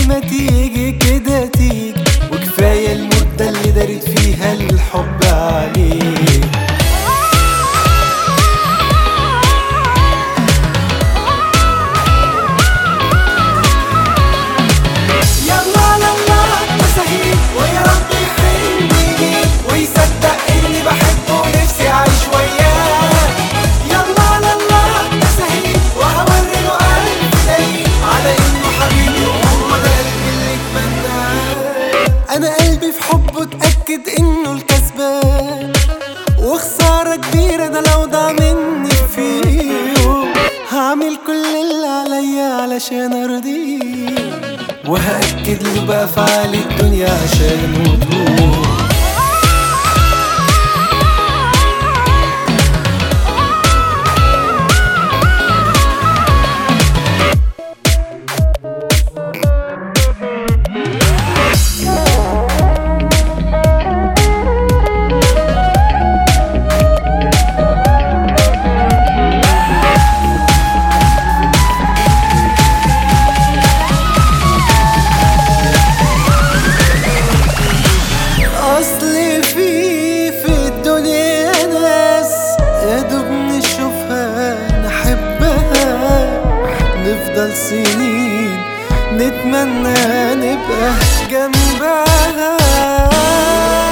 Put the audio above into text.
ما تيجي كده تيجي وكفاية المدة اللي دارت فيها الحب عليك يلا على الله مساهيل ويا رب يحرمني ويصدق اني بحبه ونفسي اعيش وياه يلا على الله مساهيل وهوري له الف دليل على انه حبيبي وهو ده قلبي اللي اتمناه انا قلبي في حبه اتاكد انه الكسبان وخسارة كبيرة ده لو ضاع مني في يوم هعمل كل اللي عليا علشان ارضيه وهأكد له بأفعال الدنيا عشان تروح اصل في في الدنيا ناس يا دوب نشوفها نحبها نفضل سنين نتمنى نبقى جنبها